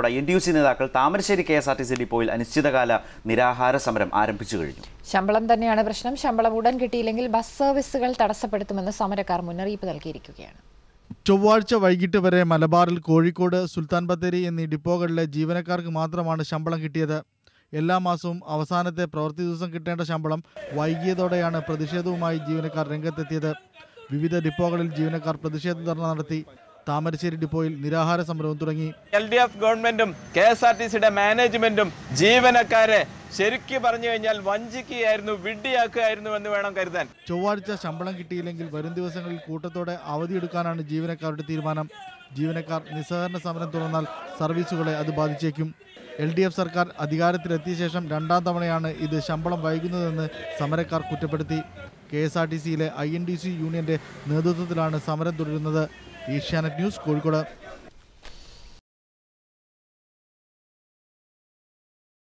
ഉൾപ്പെടെ N T U C നേതാക്കൾ Thamarassery K S R T C ഡിപ്പോയിൽ അനിശ്ചിതകാല നിരാഹാര സമരം ആരംഭിച്ചു കഴിഞ്ഞു ശമ്പളം തന്നെയാണ് പ്രശ്നം ശമ്പളം ഉടൻ കിട്ടിയില്ലെങ്കിൽ ബസ് സർവീസുകൾ തടസ്സപ്പെടുത്തുമെന്ന് സമരക്കാർ മുന്നറിയിപ്പ് നൽകിയിരിക്കുകയാണ് ചൊവ്വാഴ്ച വൈകിട്ട് വരെ മലബാറിൽ കോഴിക്കോട് സുൽത്താൻ ബത്തേരി എന്നീ ഡിപ്പോകളിലെ ജീവനക്കാർക്ക് മാത്രമാണ് ശമ്പളം കിട്ടിയത് എല്ലാ മാസവും അവസാനത്തെ പ്രവൃത്തി ദിവസം കിട്ടേണ്ട ശമ്പളം വൈകിയതോടെയാണ് പ്രതിഷേധവുമായി ജീവനക്കാർ രംഗത്തെത്തിയത് വിവിധ ഡിപ്പോകളിൽ ജീവനക്കാർ പ്രതിഷേധ ധർണ നടത്തി താമരശ്ശേരി ഡിപ്പോയിൽ നിരാഹാര സമരവും തുടങ്ങി എൽ ഡി എഫ് ഗവൺമെന്റും കെ എസ് ആർ ടി സിയുടെ മാനേജ്മെന്റും ജീവനക്കാരെ ശരിക്കു പറഞ്ഞു കഴിഞ്ഞാൽ വഞ്ചിക്കുകയായിരുന്നു വിഡ്ഢിയാക്കുകയായിരുന്നു എന്ന് വേണം കരുതാൻ ചൊവ്വാഴ്ച ശമ്പളം കിട്ടിയില്ലെങ്കിൽ വരും ദിവസങ്ങളിൽ കൂട്ടത്തോടെ അവധിയെടുക്കാനാണ് ജീവനക്കാരുടെ തീരുമാനം ജീവനക്കാർ നിസ്സഹകരണ സമരം തുടർന്നാൽ സർവീസുകളെ അത് ബാധിച്ചേക്കും എൽ ഡി എഫ് സർക്കാർ അധികാരത്തിലെത്തിയ ശേഷം രണ്ടാം തവണയാണ് ഇത് ശമ്പളം വൈകുന്നതെന്ന് സമരക്കാർ കുറ്റപ്പെടുത്തി കെ എസ് ആർ ടി സിയിലെ ഐ എൻ ഡി സി യൂണിയന്റെ നേതൃത്വത്തിലാണ് സമരം തുടരുന്നത് ഏഷ്യാനെറ്റ് ന്യൂസ് കോഴിക്കോട്